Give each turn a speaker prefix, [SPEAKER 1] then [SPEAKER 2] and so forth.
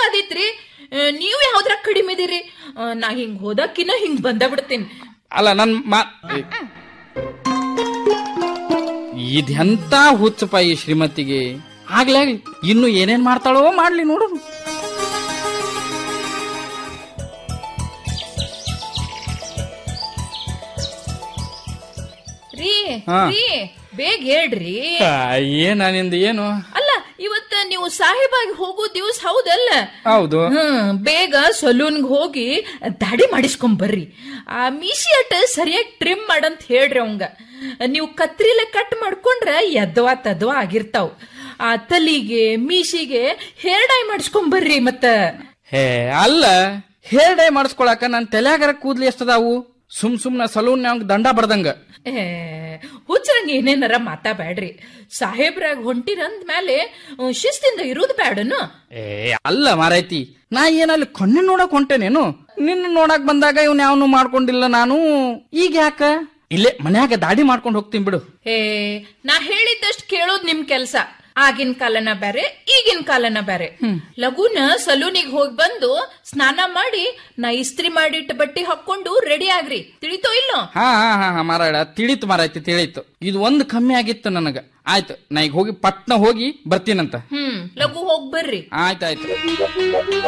[SPEAKER 1] ಆದಿತ್ರಿ ಆ, ನೀವ್ ಯಾವ್ದ್ರಾಗ ಕಡಿಮೆ ಇದೀರಿ ಆ, ನಾ ಹಿಂಗ್ ಹೋದಕ್ಕಿನ ಹಿಂಗ್ ಬಂದ ಬಿಡ್ತೀನಿ
[SPEAKER 2] ಅಲ್ಲ ನನ್ ಮಾ ಇದೆಂತ ಹುಚ್ಚಪ್ಪ ಈ ಶ್ರೀಮತಿಗೆ ಆಗ್ಲೇ ಆಗ್ಲಿ ಇನ್ನು ಏನೇನ್ ಮಾಡ್ತಾಳೋ ಮಾಡ್ಲಿ ನೋಡು
[SPEAKER 1] ರೀ
[SPEAKER 2] ಹಾ.
[SPEAKER 1] ರೀ ಬೇಗ ಹೇಳ್ರಿ
[SPEAKER 2] ಆ, ಏನ ನಿಂದ ಏನು
[SPEAKER 1] ಅಲ್ಲ ಇವತ್ತ ನೀವು ಸಾಹೇಬಾಗಿ ಹೋಗೋ ದಿವಸ ಹೌದಲ್ಲ
[SPEAKER 2] ಹೌದು
[SPEAKER 1] ಹ್ಮ್ ಬೇಗ ಸಲೂನ್ಗ್ ಹೋಗಿ ದಾಡಿ ಮಾಡಿಸ್ಕೊಂಡ್ ಬರ್ರಿ ಆ ಮೀಸಿ ಅಟ್ ಸರಿಯಾಗಿ ಟ್ರಿಮ್ ಮಾಡಂತ ಹೇಳ್ರಿ ಅವಂಗ ನೀವು ಕತ್ರಿಲ ಕಟ್ ಮಾಡ್ಕೊಂಡ್ರ ಎದ್ವಾ ತದ್ವಾ ಆಗಿರ್ತಾವ್ ಆ ತಲಿಗೆ ಮೀಸಿಗೆ ಹೇರ್ ಡೈ ಮಾಡಿಸ್ಕೊಂಡ್ ಬರ್ರಿ ಮತ್ತ
[SPEAKER 2] ಹೇ ಅಲ್ಲ ಹೇರ್ ಡೈ ಮಾಡಿಸ್ಕೊಳಕ ನನ್ ತಲೆಯಾಗರ ಕೂದ್ಲಿ ಎಷ್ಟದಾವು ಸುಮ್ ಸುಮ್ನ ಸಲೂನ್ ದಂಡ ಬಡ್ದಂಗ
[SPEAKER 1] ಏ, ಹುಚ್ಚರಂಗ ಏನೇನಾರ ಮಾತಾಡ್ಬೇಡ್ರಿ ಸಾಹೇಬ್ರಾಗ ಹೊಂಟಿರಂದ್ ಮೇಲೆ ಅಹ್, ಶಿಸ್ತಿಂದ ಇರುದ್ ಬ್ಯಾಡನು
[SPEAKER 2] ಏ ಅಲ್ಲ ಮಾರೈತಿ ನಾ ಏನಲ್ಲಿ ಕಣ್ಣು ನೋಡಕ್ ಹೊಂಟೇನೇನು ನಿನ್ನ ನೋಡಕ್ ಬಂದಾಗ ಇವ್ನ ಯಾವನು ಮಾಡ್ಕೊಂಡಿಲ್ಲ ನಾನು ಈಗ ಯಾಕ ಇಲ್ಲೇ ಮನ್ಯಾಗ ದಾಡಿ ಮಾಡ್ಕೊಂಡು ಹೋಗ್ತೀನಿ ಬಿಡು
[SPEAKER 1] ಏ ನಾ ಹೇಳಿದ್ದಷ್ಟು ಕೇಳೋದ್ ನಿಮ್ ಕೆಲ್ಸ ಆಗಿನ ಕಾಲನ ಬೇರೆ ಈಗಿನ ಕಾಲನ ಬೇರೆ ಲಘುನ ಸಲೂನಿಗೆ ಹೋಗಿ ಬಂದು ಸ್ನಾನ ಮಾಡಿ ನಾ ಇಸ್ತ್ರಿ ಮಾಡಿಟ್ಟ ಬಟ್ಟೆ ಹಾಕೊಂಡು ರೆಡಿ ಆಗ್ರಿ ತಿಳಿತೋ ಇಲ್ಲೋ
[SPEAKER 2] ಹಾ ಹಾ ಹಾ ಹಾ ಮಾರಾಡ ತಿಳಿತು ಮಾರಾಯ್ತಿ ತಿಳಿತು ಇದು ಒಂದು ಕಮ್ಮಿ ಆಗಿತ್ತು ನನಗ ಆಯ್ತು ನಾ ಈಗ ಹೋಗಿ ಪಟ್ನ ಹೋಗಿ ಬರ್ತೀನಂತ
[SPEAKER 1] ಹ್ಮ್ ಲಘು ಹೋಗ್ ಬರ್ರಿ
[SPEAKER 2] ಆಯ್ತಾಯ್ತು